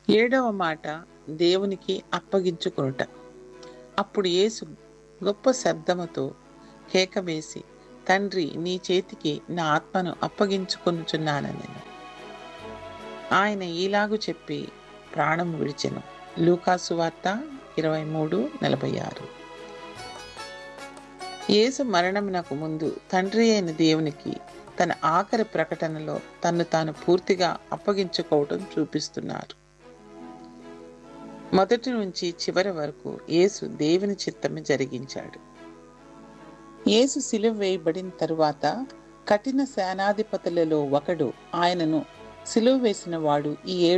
ఏడవ మాట దేవునికి అప్పగించుకొనుట అప్పుడు యేసు గొప్ప శబ్దముతో కేక వేసి తండ్రి నీ చేతికి నా ఆత్మను అప్పగించుకొనుచున్నానని ఆయన ఈలాగు చెప్పి ప్రాణం విడిచెను లూకాసు వార్త ఇరవై మూడు నలభై ఆరు యేసు మరణమునకు ముందు తండ్రి అయిన దేవునికి తన ఆఖరి ప్రకటనలో తన్ను తాను పూర్తిగా అప్పగించుకోవటం చూపిస్తున్నారు మొదటి నుంచి చివరి వరకు యేసు దేవుని చిత్తము జరిగించాడు యేసు సిలువ వేయబడిన తరువాత కఠిన సేనాధిపతులలో ఒకడు ఆయనను సిలువ వేసిన వాడు ఈ